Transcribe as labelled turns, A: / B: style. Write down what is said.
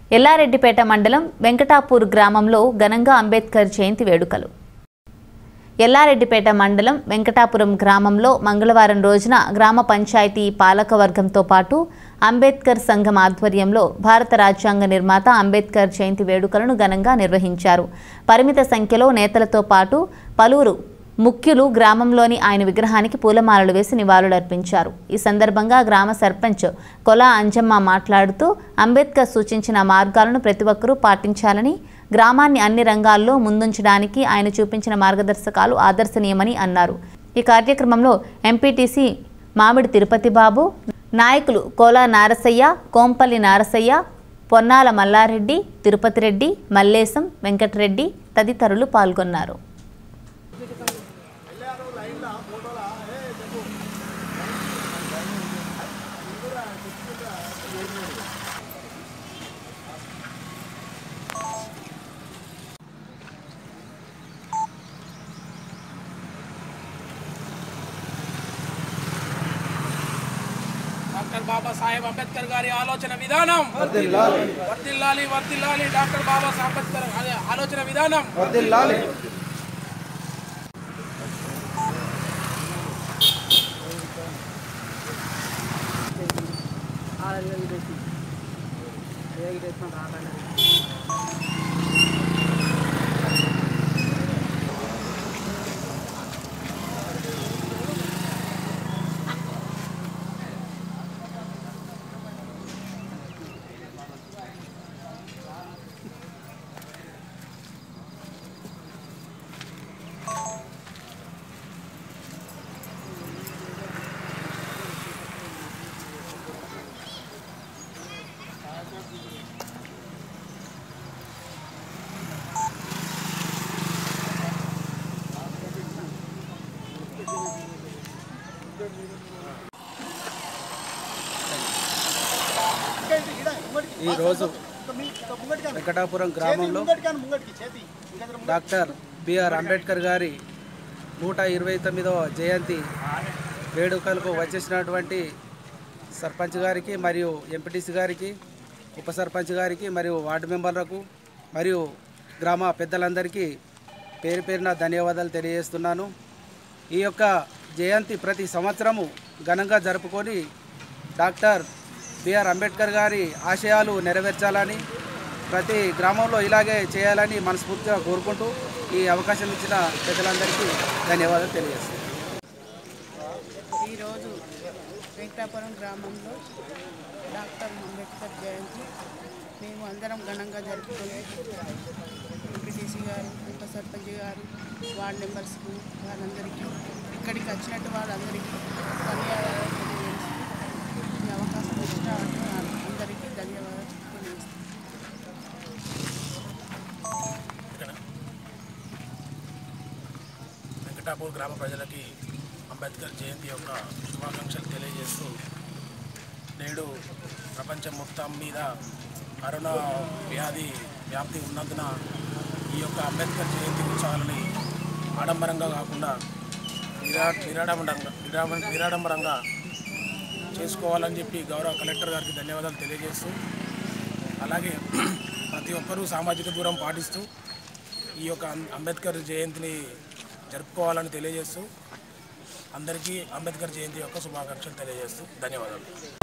A: ఎల్లారెడ్డిపేట మండలం వెంకటాపూర్ గ్రామంలో ఘనంగా అంబేద్కర్ జయంతి వేడుకలు ఎల్లారెడ్డిపేట మండలం వెంకటాపురం గ్రామంలో మంగళవారం రోజున గ్రామ పంచాయతీ పాలకవర్గంతో పాటు అంబేద్కర్ సంఘం ఆధ్వర్యంలో భారత రాజ్యాంగ నిర్మాత అంబేద్కర్ జయంతి వేడుకలను ఘనంగా నిర్వహించారు పరిమిత సంఖ్యలో నేతలతో పాటు పలువురు ముఖ్యులు గ్రామంలోని ఆయన విగ్రహానికి పూలమాలలు వేసి నివాళులర్పించారు ఈ సందర్భంగా గ్రామ సర్పంచ్ కొలా అంజమ్మ మాట్లాడుతూ అంబేద్కర్ సూచించిన మార్గాలను ప్రతి ఒక్కరూ పాటించాలని గ్రామాన్ని అన్ని రంగాల్లో ముందుంచడానికి ఆయన చూపించిన మార్గదర్శకాలు ఆదర్శనీయమని అన్నారు ఈ కార్యక్రమంలో ఎంపీటీసీ మామిడి తిరుపతి బాబు నాయకులు కోలా నారసయ్య కోంపల్లి నారసయ్య పొన్నాల మల్లారెడ్డి తిరుపతి రెడ్డి మల్లేశం వెంకటరెడ్డి తదితరులు పాల్గొన్నారు
B: డాక్టర్ బాబాసాహెబ్ అంబేద్కర్ గారి ఆలోచన విధానం వర్దిల్లాలి వర్దిల్లాలి డాక్టర్ బాబాసాహెబ్ అంబేద్కర్ గారి ఆలోచన విధానం
C: ఈరోజు వెంకటాపురం గ్రామంలో డాక్టర్ బిఆర్ అంబేద్కర్ గారి నూట ఇరవై తొమ్మిదవ జయంతి వేడుకలకు వచ్చేసినటువంటి సర్పంచ్ గారికి మరియు ఎంపీటీసీ గారికి ఉప సర్పంచ్ గారికి మరియు వార్డు మెంబర్లకు మరియు గ్రామ పెద్దలందరికీ పేరు పేరున ధన్యవాదాలు తెలియజేస్తున్నాను ఈ యొక్క జయంతి ప్రతి సంవత్సరము ఘనంగా జరుపుకొని డాక్టర్ బిఆర్ అంబేద్కర్ గారి ఆశయాలు నెరవేర్చాలని ప్రతి గ్రామంలో ఇలాగే చేయాలని మనస్ఫూర్తిగా కోరుకుంటూ ఈ అవకాశం ఇచ్చిన పెద్దలందరికీ ధన్యవాదాలు తెలియజేస్తాను
D: ఈరోజు వెంకటాపురం గ్రామంలో డాక్టర్ అంబేద్కర్ జయంతి మేము అందరం ఘనంగా జరుపుకొని ఎంపీటీసీ గారు ఉప సర్పంచ్ గారు వార్డ్ మెంబర్స్కు వాళ్ళందరికీ ఇక్కడికి వచ్చినట్టు వాళ్ళందరికీ ధన్యవాదాలు తెలియజేసి ఈ అవకాశం ఇచ్చిన అందరికీ ధన్యవాదాలు తెలియజేస్తాను
B: వెంకటాపూర్ గ్రామ ప్రజలకి అంబేద్కర్ జయంతి యొక్క శుభాకాంక్షలు తెలియజేస్తూ నేడు ప్రపంచం మొత్తం మీద కరోనా వ్యాధి వ్యాప్తి ఉన్నందున ఈ యొక్క అంబేద్కర్ జయంతి ఉత్సవాలని ఆడంబరంగా కాకుండా నిరా నిరాడంబరంగా నిరాడ నిరాడంబరంగా చేసుకోవాలని చెప్పి గౌరవ కలెక్టర్ గారికి ధన్యవాదాలు తెలియజేస్తూ అలాగే ప్రతి ఒక్కరూ సామాజిక దూరం పాటిస్తూ ఈ యొక్క అం- అంబేద్కర్ జయంతిని జరుపుకోవాలని తెలియజేస్తూ అందరికీ అంబేద్కర్ జయంతి యొక్క శుభాకాంక్షలు తెలియజేస్తూ ధన్యవాదాలు